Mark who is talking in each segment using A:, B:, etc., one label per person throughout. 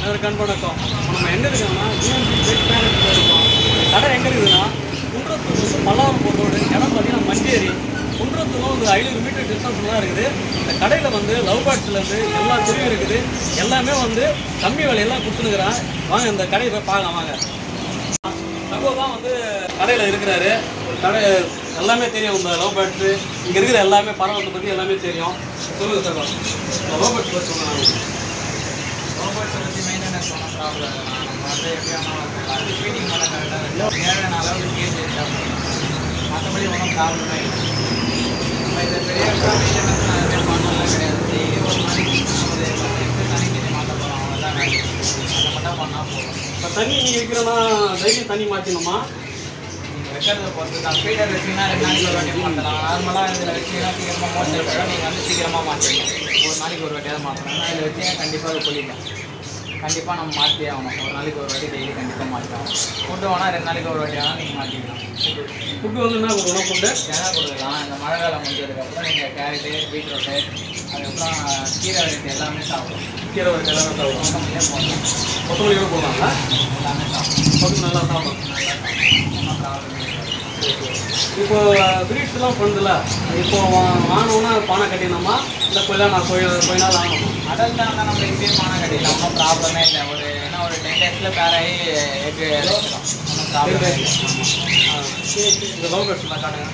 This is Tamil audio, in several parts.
A: அதற்கு அன்பணக்கம் நம்ம எங்கே இருக்கோம்னா ஜிஎம்பி வெட் மேனேஜ்மெண்ட் இருக்கோம் இந்த கடை எங்கே இருக்குதுன்னா குன்றத்தூர் வந்து பல்லாவரம் போகிற ரோடு இடம் பார்த்தீங்கன்னா மஞ்சேரி குன்றத்தூரும் ஒரு ஐநூறு மீட்டர் டிஸ்டன்ஸ் தான் இருக்குது இந்த கடையில் வந்து லவ் பேர்ட்ஸ்லேருந்து எல்லா துணியும் இருக்குது எல்லாமே வந்து கம்மி விலையெல்லாம் கொடுத்துருக்குறான் வாங்க இந்த கடையை போய் பார்க்கலாம் வாங்க தகோ தான் வந்து கடையில் இருக்கிறாரு ஒரு கடை எல்லாமே தெரியும் இந்த லவ் பேர்ட்ஸு இங்கே இருக்கிற எல்லாமே பறவைத்தை பற்றி எல்லாமே தெரியும் சொல்லுங்கள் தகோ லவ் பேர்ட்ஸ் பற்றி சொல்லுங்கள்
B: ரோபோட்ஸை பற்றி மெயின்டெனன்ஸ் ஒன்றும் ப்ராப்ளம் இல்லை நம்ம வந்து எப்படி ஃபீடிங் பண்ண கரெக்டாக தேவையான அளவுக்கு கேஜ் வச்சா மற்றபடி ஒன்றும் ப்ராப்ளமே இல்லை நம்ம இதை பெரிய மெயின்டெனன்ஸ் நான் எதுவுமே பண்ணலாம் கிடையாது டெய்லி ஒரு நாளைக்கு நம்ம ஒரு பத்து லிட்டர் தண்ணி தண்ணி மாற்ற போகிறோம் அவ்வளோதான் வேலை அதை மட்டும் பண்ணால் போதும்
A: இப்போ தண்ணி நீங்கள் இருக்கிறனா டெய்லி தண்ணி மாற்றணுமா
B: நீங்கள் வைக்கிறத பொறுத்து தான் ஃபீடர் வச்சிங்கன்னா ரெண்டு நாளைக்கு ஒரு வாட்டி மாற்றலாம் நார்மலாக இதில் வச்சிங்கன்னா சீக்கிரமாக மோட்டர் போயிடும் நீங்கள் வந்து சீக்கிரமாக மாற்றிடலாம் ஒரு நாளைக்கு ஒரு வாட்டியாவது மாற்றணும் ஆனால் இதில் வச்சிங்கன்னா கண்டிப்பாக அது கொல்லிடும் கண்டிப்பாக நம்ம மாற்றியே ஆகணும் ஒரு நாளைக்கு ஒரு வாட்டி டெய்லி கண்டிப்பாக மாற்றணும் ஃபுட்டு வேணால் ரெண்டு நாளைக்கு ஒரு வாட்டி வேணால் நீங்கள் மாற்றிக்கலாம்
A: ஃபுட்டு வந்து என்ன கொடுக்கணும் ஃபுட்டு
B: எதனா கொடுக்கலாம் இந்த மழை காலம் முடிஞ்சதுக்கப்புறம் நீங்கள் கேரட்டு பீட்ரூட்டு அதுக்கப்புறம் கீரை வெரைட்டி எல்லாமே சாப்பிடலாம்
A: கீரை வரைக்கும் எல்லாமே சாப்பிடுவோம்
B: கொத்தமல்லியே போடலாம்
A: கொத்தமல்லி கூட போடலாங்களா
B: எல்லாமே சாப்பிடலாம்
A: கொத்தமல்லி நல்லா சாப்பிடும்
B: ஒன்றும் ப்ராப்ளம் இல்லை
A: இப்போ பிரீட்ஸ்லாம் பண்ணுதுல இப்போ வா- வாங்கணும்னா பானை கட்டினோமா இல்லை கொஞ்ச நான் கொஞ்ச கொஞ்ச நாள் ஆகணுமா
B: அடல்ட் தான் நம்ம இப்பயே பணம் கட்டிடலாம் ஒன்றும் ப்ராப்ளமே இல்லை ஒரு ஏன்னா ஒரு டென் டேஸில் பேராகி எக்கு இறச்சிடும் ஒன்றும் ப்ராப்ளமே இல்லை
A: ஆ, இந்த லவ் பேர்ட்ஸ்லாம் காட்டுங்க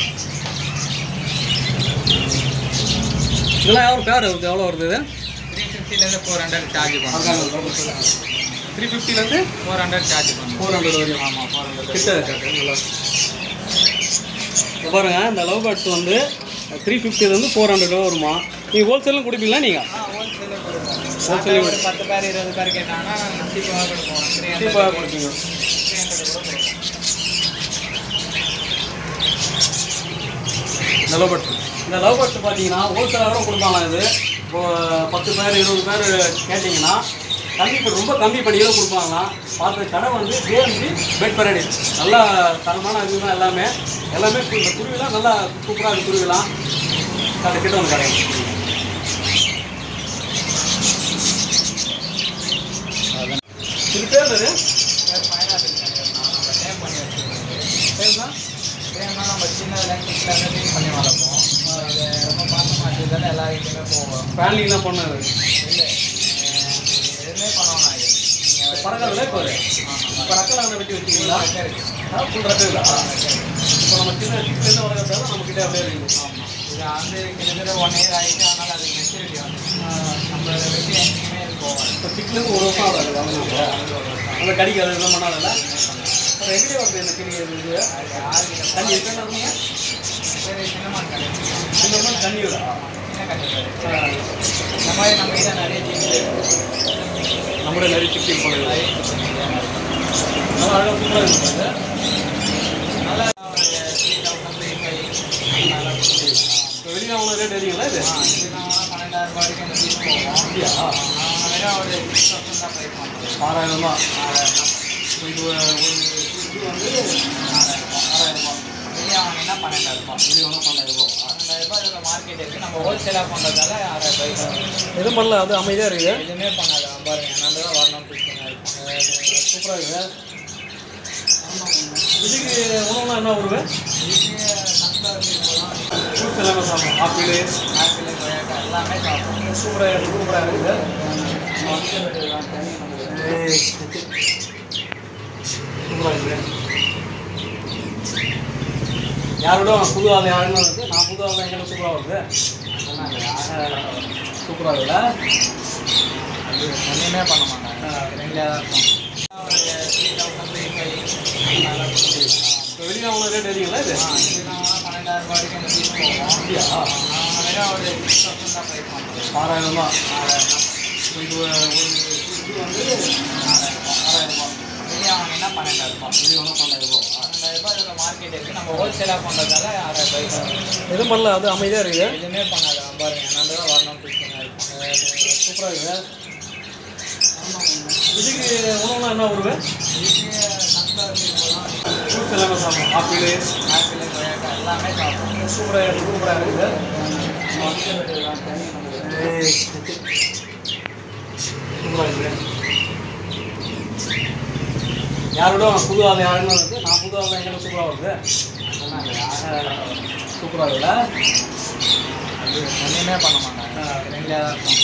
A: இதெல்லாம் எவ்வளோ பேர் வருது எவ்வளோ வருது இது
B: த்ரீ ஃபிஃப்டிலேருந்து ஃபோர் ஹண்ட்ரட் சார்ஜ் பண்ணுறோம்
A: த்ரீ ஃபிஃப்டிலேருந்து
B: ஃபோர் ஹண்ட்ரட் சார்ஜ் பண்ணுறோம்
A: ஃபோர் ஹண்ட்ரட் வரைக்கும்
B: ஆமாம் ஃபோர் ஹண்ட்ரட்
A: கிட்ட காட்டு நல்லா இப்போ பாருங்க இந்த லவ் பேர்ட்ஸ் வந்து த்ரீ ஃபிஃப்டிலேருந்து ஃபோர் ஹண்ட்ரட் வருமா நீங்கள் ஹோல்சேலும் கொடுப்பீங்களா நீங்கள்
B: ஆ ஹோல்சேலில் கொடுப்போம் ஹோல்சேல் ஒரு பத்து பேர் இருபது பேர் கேட்டாங்கன்னா நாங்கள் சீப்பாக கொடுப்போம் த்ரீ
A: சீப்பாக
B: ஹண்ட்ரட்
A: கொடுப்பீங்க
B: த்ரீ ஹண்ட்ரட் கூட கொடுப்போம்
A: இந்த லவ் பேர்ட்ஸ் இந்த லவ் பேர்ட்ஸ் பார்த்தீங்கன்னா ஹோல்சேலாக கொடுப்பாங்களாம் இது இப்போ பத்து பேர் இருபது பேர் கேட்டிங்கன்னா கம்மி பண்ணி ரொம்ப கம்மி பண்ணி தான் கொடுப்பாங்களாம் பார்த்த கடை வந்து ஜேஎம்சி பெட் பரேடிஸ் நல்லா தரமான இதுதான் எல்லாமே எல்லாமே கு- இந்த குருவிலாம் நல்லா சூப்பராக இருக்குது குருவிலாம் கடை கிட்ட வந்து கடை இது பேர் என்னது
B: பேர் பைனாப்பிள் பண்ணிருக்கோம் நம்ம சேவ் பண்ணி வச்சுருக்கோம்
A: பேருனா
B: சேவ்னா நம்ம சின்னதுல கிட்லேருந்து க்ளீன் பண்ணி வளர்ப்போம் அது ரொம்ப பாசமாக வச்சதால எல்லா வீட்லையுமே போவோம்
A: ஃபேமிலிலாம் பண்ணது
B: இல்லை எதுவுமே பண்ணுவோம் நான் நீங்கள்
A: பறக்கிறதுல இப்போ இப்போ ரக்கலான வெட்டி வச்சிங்களா ஃபுல் ரக்கங்களா இப்போ நம்ம சின்ன சின்ன வளர்க்கறதால நம்ம கிட்ட அப்படியே இருக்குது
B: ஆமாம் இது வந்து கிட்டத்தட்ட ஒன் இயர் ஆகிட்டு அதனால் அது மெச்சூரிட்டி வந்து நம்ம அதை வச்சு எங்கேயுமே இது போவாது
A: இப்போ சிக்கனுக்கு ஒரு வருஷம் ஆகுது வளர்ந்து அந்த கடிக்கு அது இதெல்லாம் பண்ணாதல்ல அப்புறம் எங்கே வருது இந்த கிளி இது
B: அது யாருக்கிட்ட
A: தண்ணி இருக்குன்னு இருந்தீங்க
B: பேர் சின்னமான் கடை
A: இந்த மாதிரி தண்ணி விடா
B: சின்ன கடை பேர் இந்த மாதிரி நம்ம கிட்ட நிறைய ஜிங்கு
A: நம்மளே நிறைய சிக்கன் போடுது
B: நிறைய chicken இருக்கு.
A: நல்லா அழகாக சூப்பராக இருக்குது
B: நல்லா ஒரு த்ரீ தௌசண்ட் த்ரீ ஃபைவ் நல்லா
A: இப்போ வெளியே அவங்க ரேட் எரியுங்களா இது
B: ஆ இது நான் பன்னெண்டாயிரம் ரூபாய்க்கு அந்த பீஸ் போவோம்
A: அப்படியா
B: நான் வெறும் ஒரு சிக்ஸ் தௌசண்ட் தான் ப்ரைஸ் பண்ணுறேன்
A: ஆறாயிரம் தான் இப்போ இது ஒரு இது வந்து ஆறாயிரம் ரூபாய்
B: வெளியே வாங்கினா பன்னெண்டாயிரம் ரூபாய்
A: வெளியே ஒன்றும் பன்னெண்டாயிரம் ரூபாய்
B: பன்னெண்டாயிரம் ரூபாய் இதோட மார்க்கெட் இருக்குது நம்ம ஹோல்சேலாக பண்ணுறதால ஆறாயிரம் ரூபாய்க்கு
A: எதுவும் பண்ணல அது அமைதியாக இருக்குது
B: எதுவுமே பண்ணாது பாருங்க நான் தான் வரணும் ஃபிக்ஸ் பண்ணியிருக்கோம்
A: சூப்பராக இருக்குது இதுக்கு உணவுலாம் என்ன வருது
B: இதுக்கு சன்ஃப்ளவர் சீட் போகலாம்
A: ஃப்ரூட்ஸ் எல்லாமே சாப்பிடும் ஆப்பிள்
B: ஆப்பிள் கொய்யாக்கா எல்லாமே சாப்பிடும்
A: சூப்பராக சூப்பராக இருக்குது சூப்பராக இருக்குது யாரோட புது ஆள் யாருன்னு வருது நான் புது ஆள் எங்கே சூப்பராக வருது சூப்பராக இருக்குல்ல
B: அது ஒன்றுமே பண்ண மாட்டாங்க ரெண்டில் தான் இருக்கும் ஒரு த்ரீ தௌசண்ட் த்ரீ ஃபைவ் நல்லா
A: இப்போ வெளியே அவங்க ரேட் எரியுங்களா இது
B: ஆ இது நான் பன்னெண்டாயிரம் ரூபாய்க்கு அந்த பீஸ் போவோம்
A: அப்படியா
B: நான் வெறும் ஒரு சிக்ஸ் தௌசண்ட் தான் ப்ரைஸ் பண்ணுறேன்
A: ஆறாயிரம் தான்
B: ஆறாயிரம் தான்
A: இப்போ இது ஒரு இது வந்து
B: ஆறாயிரம்
A: ஆறாயிரம் ரூபாய்
B: வெளியே வாங்கினா பன்னெண்டாயிரம் ரூபாய்
A: வெளியே ஒன்றும் பன்னெண்டாயிரம் ரூபாய்
B: பன்னெண்டாயிரம் ரூபாய் இதோட மார்க்கெட் இருக்குது நம்ம ஹோல்சேலாக பண்ணுறதால ஆறாயிரம் ரூபாய்க்கு
A: எதுவும் பண்ணல அது அமைதியாக இருக்குது
B: எதுவுமே பண்ணாது பாருங்க நான் தான் வரணும் ஃபிக்ஸ் பண்ணியிருக்கோம்
A: சூப்பராக இருக்குது இதுக்கு உணவுலாம் என்ன வருது
B: இதுக்கு சன்ஃப்ளவர் சீட் போகலாம்
A: ஃப்ரூட்ஸ் எல்லாமே சாப்பிடும் ஆப்பிள்
B: ஆப்பிள் கொய்யாக்கா எல்லாமே சாப்பிடும்
A: சூப்பராக சூப்பராக இருக்குது சூப்பராக இருக்குது யாரோட புது ஆள் யாருன்னு வருது நான் புது ஆள் எங்கே சூப்பராக வருது சூப்பராக இருக்குல்ல
B: அது ஒன்றுமே பண்ண மாட்டாங்க ரெண்டே தான் இருக்கும்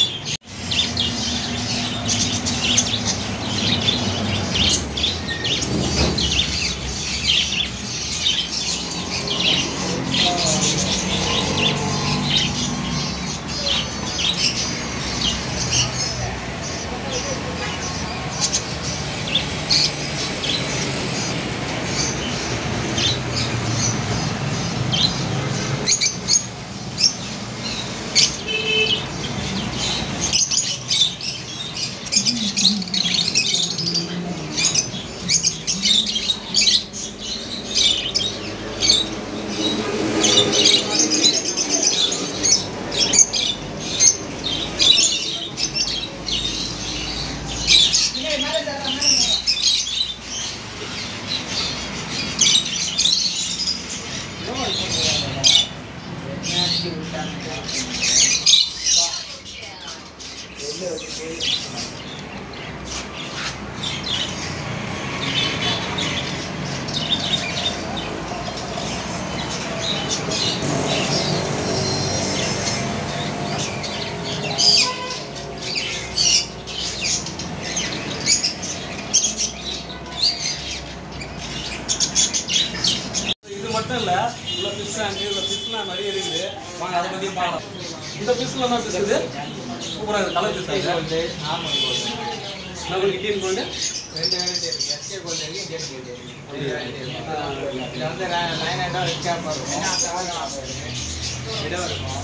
A: இது மட்டும் இல்லை உள்ள ஃபிஷ் டேங்க் உள்ள ஃபிஷ்லாம் நிறைய இருக்குது வாங்க அதை பற்றியும் பார்க்கலாம் இந்த ஃபிஷ்ல என்ன ஃபிஷ் இது சூப்பராக இருக்குது கலர் ஃபிஷ் அது
B: கோல்டு நார்மல் கோல்டு
A: நம்மளுக்கு இந்தியன் கோல்டு
B: ரெண்டு வெரைட்டி இருக்கு எஸ்கே கோல்டு இருக்கு இந்தியன் கோல்டு இருக்கு ரெண்டு வெரைட்டி இருக்கு இதில் வந்து லைன் ஐட்டம் ரெட் கேப்பாக இருக்கும் விடம் இருக்கும்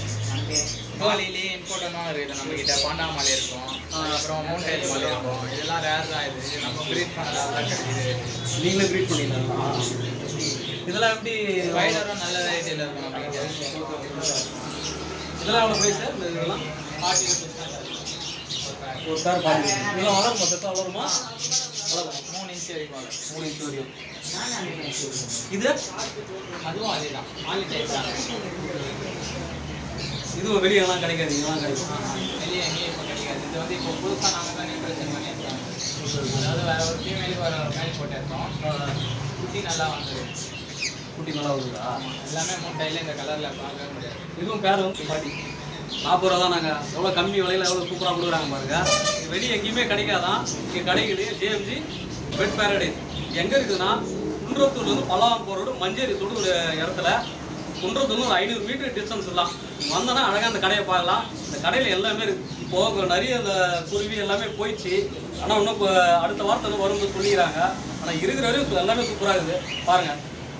B: கோலிலே இம்போர்ட்டனாக இருக்குது நம்ம கிட்ட பாண்டா மாலை இருக்கும் அப்புறம் மூண்டைல் மாலை இருக்கும் இதெல்லாம் ரேர் தான் இது நம்ம பிரீத் பண்ணலாம் கிடைக்குது
A: நீங்களே ப்ரீட் பண்ணிக்கலாம் இதெல்லாம் எப்படி
B: ஸ்பைடரும் நல்ல வெரைட்டியில் இருக்கும் நம்ம கிட்ட
A: இதெல்லாம் எவ்வளோ ப்ரைஸ் இந்த இதெல்லாம்
B: ஃபார்ட்டி ருபீஸ் தான்
A: ஒரு பேர் பாதி இதெல்லாம் வளருமா பெருசாக வளருமா வளரும்
B: மூணு இன்ச் வரைக்கும் வரும்
A: மூணு இன்ச் வரையும் இது
B: அதுவும் அதே தான் ஆலி டைப் தான்
A: இதுவும் வெளியெல்லாம் கிடைக்காது இதெல்லாம் கிடைக்கும்
B: வெளியே எங்கேயும் இப்போ கிடைக்காது இது வந்து இப்போ புதுசாக நாங்கள் தான் இன்ட்ரெஸ்ட் பண்ணியிருக்கோம் அதாவது வேற ஒரு ஃபீமேலுக்கு ஒரு மேல் போட்டிருக்கோம் குட்டி நல்லா வந்தது
A: குட்டி நல்லா வருதா
B: எல்லாமே மூணு டைல இந்த கலரில் பார்க்கவே முடியாது
A: இதுவும் பேர் வந்து பாட்டி நாற்பது ரூபா தான் நாங்கள் எவ்வளோ கம்மி விலையில் எவ்வளோ சூப்பராக கொடுக்குறாங்க பாருங்க இது வெளியே எங்கேயுமே கிடைக்காதான் இங்கே கிடைக்குது ஜேஎம்ஜி பெட் பேரடைஸ் எங்கே இருக்குதுன்னா குன்றத்தூர்லேருந்து பல்லாவரம் போகிற ரோடு மஞ்சேரி தொடு ஒரு இடத்துல குன்றத்தூர்ல ஒரு ஐநூறு மீட்டர் டிஸ்டன்ஸ் தான் வந்தோன்னா அழகாக அந்த கடையை பார்க்கலாம் இந்த கடையில் எல்லாமே இருக்கு இப்போ நிறைய இந்த குருவி எல்லாமே போயிடுச்சு ஆனால் இன்னும் இப்போ அடுத்த வாரத்தில் வந்து வரும்போது சொல்லிக்கிறாங்க ஆனால் இருக்கிற வரையும் எல்லாமே சூப்பராக இருக்குது பாருங்கள்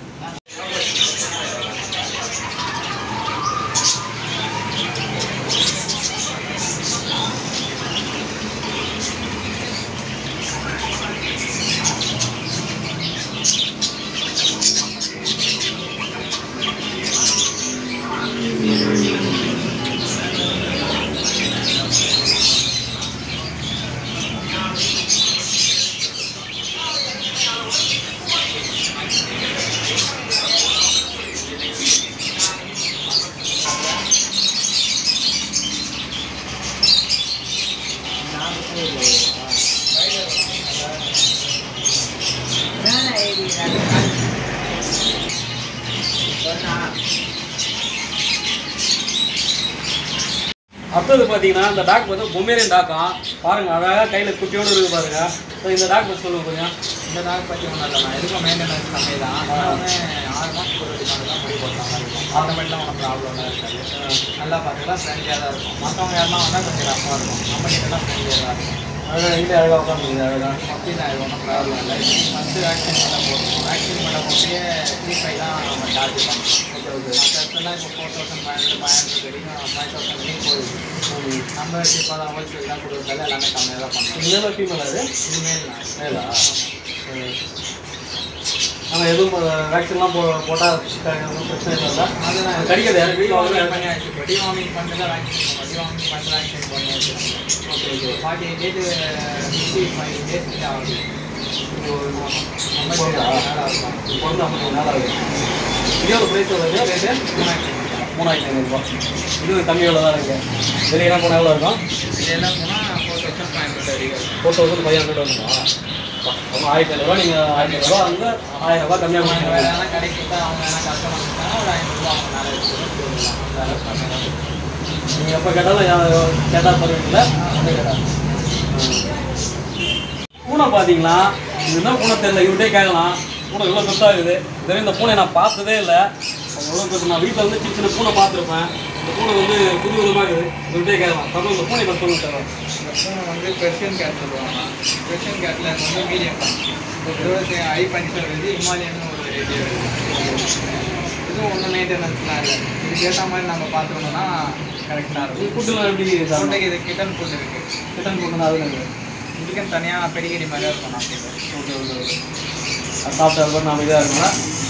A: அடுத்தது பார்த்தீங்கன்னா இந்த டாக் வந்து பொம்மேரியன் டாக்கம் பாருங்க அழகாக கையில் குட்டியோடு இருக்குது பாருங்க ஸோ இந்த டாக் பற்றி சொல்லுங்க கொஞ்சம்
B: இந்த டாக் பற்றி ஒன்றும் இல்லை நான் எதுக்கும் மெயின்டெனன்ஸ் கம்மி தான் இன்னொன்று ஆறு மாதத்துக்கு ஒரு டிமாண்ட் தான் முடி போட்ட மாதிரி இருக்கும் அந்த மட்டும் ஒன்றும் ப்ராப்ளம்லாம் இருக்காது நல்லா பார்த்துக்கலாம் ஃப்ரெண்ட்லியாக தான் இருக்கும் மற்றவங்க யாருன்னா வந்தால் கொஞ்சம் ரஃபாக இருக்கும் நம்ம கிட்டலாம் ஃப்ரெண்ட்லியாக தான் இருக்கும்
A: அழகாக இங்கே அழகாக உட்காந்துருக்குது அழகாக
B: அப்படின்னா இது ஒன்றும் ப்ராப்ளம் இல்லை வந்து வேக்சின் பண்ண போகிறோம் வேக்சின் பண்ண போதே த்ரீ ஃபைவ் தான் நம்ம சார்ஜ் பண்ணுறோம்
A: ஓகே ஓகே
B: மற்ற இடத்துலாம் இப்போ four thousand five hundred five hundred வரைக்கும் ஃபைவ் தௌசண்ட் வரைக்கும் போகுது நம்ம இப்போ தான் ஹோல்சேல் தான் கொடுக்குறதால எல்லாமே கம்மியாக தான் பண்ணுறோம்
A: இதுல ஃபீமேல் அது
B: இது மேல் தான்
A: மேலா ஆனால் எதுவும் வேக்சின்லாம் போ போட்டால் ஒன்றும் பிரச்சனை இல்லை
B: அதுதான்
A: கடிக்காது யாரும் வீட்டில்
B: டிவார்மிங்
A: வந்து
B: பண்ணியாச்சு இப்போ டிவார்மிங் பண்ணிட்டு தான் வேக்சின் பண்ணுவோம் டிவார்மிங் பண்ணிட்டு வேக்சின் பண்ணியாச்சு
A: okay okay
B: forty eight days fifty five days கிட்ட ஆகுது ஐம்பத்தி
A: போகுதா?
B: நாலு நாள் இருக்கும்
A: இப்போ வந்து ஐம்பத்தி நாள் ஆகுது இதே ஒரு ப்ரைஸ் வருது ரேட்டு மூணாயிரத்தி ஐநூறுரூபா இது கம்மி எவ்வளோ தான் இருக்குது வெளியெல்லாம் போனால் எவ்வளோ இருக்கும்
B: இதெல்லாம் போனால் ஃபோர் தௌசண்ட் ஃபைவ் ஹண்ட்ரட் வரைக்கும்
A: ஃபோர் தௌசண்ட் ஃபைவ் ஹண்ட்ரட் வருங்களா அப்போ ஆயிரத்தி ஐநூறுரூவா நீங்கள் ஆயிரத்தி ஐநூறுரூவா வந்து ஆயிரம் ரூபாய் கம்மியாக
B: அவங்க
A: கொடுத்துருவாங்க
B: வேற எதனா கடைக்கு விட்டா அவங்க எதனா கஷ்டமாக கொடுத்தாங்கன்னா ஒரு ஐநூறுரூவா அவங்க மேலே வச்சுட்டு போயிடலாம் அந்த அளவுக்கு கம்மியாக தான்
A: நீங்கள் எப்போ கேட்டாலும் யா- கேட்டால் தருவீங்களா பூனை பார்த்தீங்களா இது என்ன பூனை தெரியல இவர்கிட்டே கேட்கலாம் பூனை இவ்வளோ பெருசாக இருக்குது இதுவரை இந்த பூனை நான் பார்த்ததே இல்லை எவ்வளோ பெருசு நான் வீட்டில் வந்து சின்ன சின்ன பூனை பார்த்துருப்பேன் இந்த பூனை வந்து புது விதமாக இருக்குது இவர்கிட்டே கேட்கலாம் தப்பு இந்த பூனை பற்றி சொல்லுங்க சார்
B: இந்த பூனை வந்து பெர்ஷியன் கேட் சொல்லுவாங்க பெர்ஷியன் கேட்டில் இது வந்து மீடியம் இதோட ஐ பஞ்சர் வருது இமாலயன் ஒரு வெரைட்டி வருது இதுவும் ஒன்றும் மெயின்டெனன்ஸ்லாம் இல்லை இதுக்கு ஏற்ற மாதிரி நம்ம பார்த்துக்கணும்னா கரெக்டாக இருக்கும்
A: ஃபுட்டுலாம் எப்படி சார்
B: ஃபுட்டுக்கு இது கிட்டன் ஃபுட் இருக்குது
A: ரிட்டர்ன் ஃபுட்டுனா அது இருக்குது
B: இதுக்குன்னு தனியாக பெடிகிரி மாதிரி இருக்கும் நான்
A: ஓகே ஓகே ஓகே அது சாப்பிட்டு அதுக்கப்புறம் நம்ம இதாக இருக்குங்களா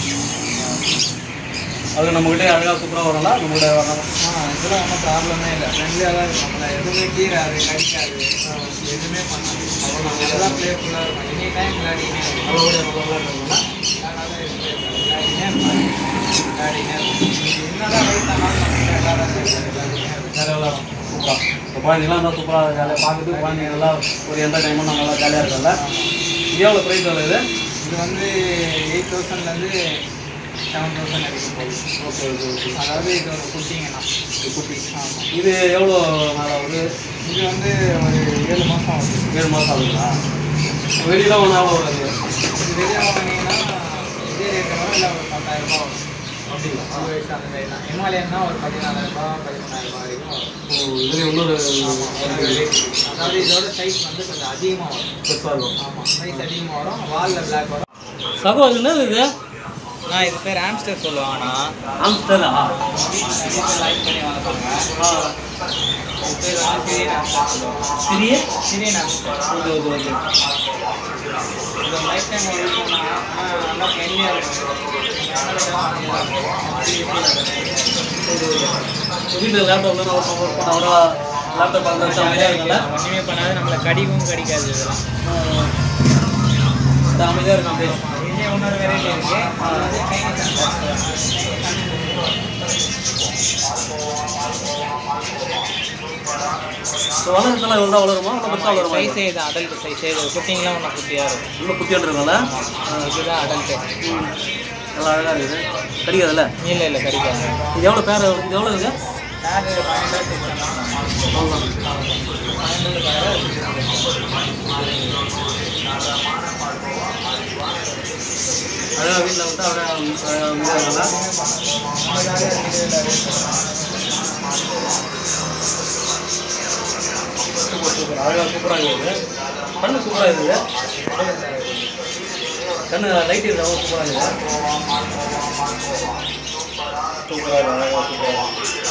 A: அது நம்மகிட்ட அழகாக சூப்பராக வரல நம்மகிட்ட வரலாம்
B: ஆ இதெல்லாம் ஒன்றும் ப்ராப்ளமே இல்லை ஃப்ரெண்ட்லியாக தான் இருக்கும் நம்மள எதுவுமே கீறாது கடிக்காது எதுவுமே பண்ணாது அவ்வளோ நம்ம எல்லாம் ப்ளேஃபுல்லாக இருக்கும் எனி டைம் விளையாடினே இருக்கும்
A: நல்லபடியாக நல்லா இருக்குங்களா
B: அதனால இது விளையாடினே இருப்பாங்க விளையாடினே இருக்கும் என்னதான் வயசானாலும் நம்ம விளையாடாத விளையாடினே இருக்கும்
A: வேறு விளாடும் சூப்பராக இப்போ குழந்தைங்களாம் இருந்தால் சூப்பராக ஜாலியாக பார்த்துட்டு குழந்தைங்க நல்லா ஒரு என்டர்டைன்மெண்ட் நல்லா ஜாலியாக இருக்கும்ல இது எவ்வளோ ப்ரைஸ் வருது
B: இது வந்து எயிட் தௌசண்ட்லேருந்து செவன் தௌசண்ட் வரைக்கும் போகுது
A: ஓகே ஓகே ஓகே
B: அதாவது இது ஒரு குட்டிங்கண்ணா குட்டி ஆமாம்
A: இது எவ்வளோ நாள் ஆகுது
B: இது வந்து ஒரு ஏழு மாதம் ஆகுது
A: ஏழு மாதம் ஆகுதுங்களா வெளியில் ஒன்று எவ்வளோ வருது
B: இது வெளியே வாங்கினீங்கன்னா இதே ரேட்டு வரும் இல்லை ஒரு பத்தாயிரம் ரூபாய் வரும்
A: அப்படிங்களா
B: ஒரு வயசு அந்த மாதிரி தான் ஹிமாலயன்னா ஒரு பதினாலாயிரம் ரூபாய் பதிமூணாயிரம் ரூபாய் வரைக்கும் வரும்
A: ஓ இதுலேயும் இன்னொரு
B: ஒரு rate இருக்கு. அதாவது இதோட சைஸ் வந்து கொஞ்சம் அதிகமாக வரும்
A: பெருசாக இருக்கும்
B: ஆமாம் சைஸ் அதிகமாக வரும் வாலில் பிளாக் வரும்
A: சகோ இது என்னது இது
B: நான் இது பேர் ஆம்ஸ்டர் சொல்லுவாங்கண்ணா
A: ஆம்ஸ்டரா
B: வீட்டில் லைக் பண்ணி வளர்ப்பாங்க இது பேர் வந்து சிரியன் ஆம்ஸ்டர் சொல்லுவாங்க
A: சிறிய
B: Syrian hamster
A: okay okay okay
B: இது லைஃப் டைம் ஒரு இருக்கும்னா ஆனால் நல்லா ஃப்ரெண்ட்லியாக இருக்கும்
A: வீட்டில் லேப்டாப்ல நான் ஒர்க் பண்ண அவரா லேப்டாப் பார்த்து வச்சு அமைதியாக இருக்கல
B: ஒன்றுமே பண்ணாது நம்மளை கடிக்கவும் கடிக்காது இதெல்லாம்
A: அமைதியாக இருக்கும் அப்படியே
B: இதே இன்னொரு வெரைட்டி இருக்கு அது வந்து சைனீஸ்
A: ஸோ வளர்றதுலாம் இவ்வளோ தான் வளருமா இன்னும் பெருசாக வளருமா
B: சைஸே இது அடல்ட் சைஸே இது குட்டிங்கெலாம் ஒன்று குட்டியாக இருக்கும்
A: இன்னும் குத்தியாண்டு இருக்கல
B: இதுதான் அடல்ட்டு
A: நல்லா அழகாக இருக்குது கிடைக்காதுல்ல
B: இல்லை இல்லை கடிக்காது
A: இது எவ்வளோ பேர் இது எவ்வளோ இருக்குது
B: யார் பயன்படுத்தி
A: அழகாக வீட்டில் விட்டு அப்படியே அமைதியாக இருக்கல சூப்பர் சூப்பர் அழகாக சூப்பராக இருக்குது கண்ணு சூப்பராக இருக்குது கண்ணு லைட் இருந்தாலும் சூப்பராக இருக்குது சூப்பராக இருக்குது அழகாக சூப்பராக இருக்குது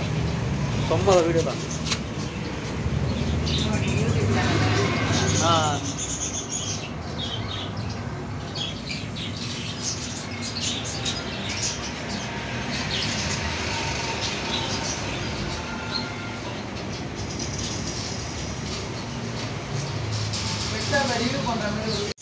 A: ரொம்ப வீடியோ தான் ஆ
B: ரிவ்யூ பண்ணுற மாதிரி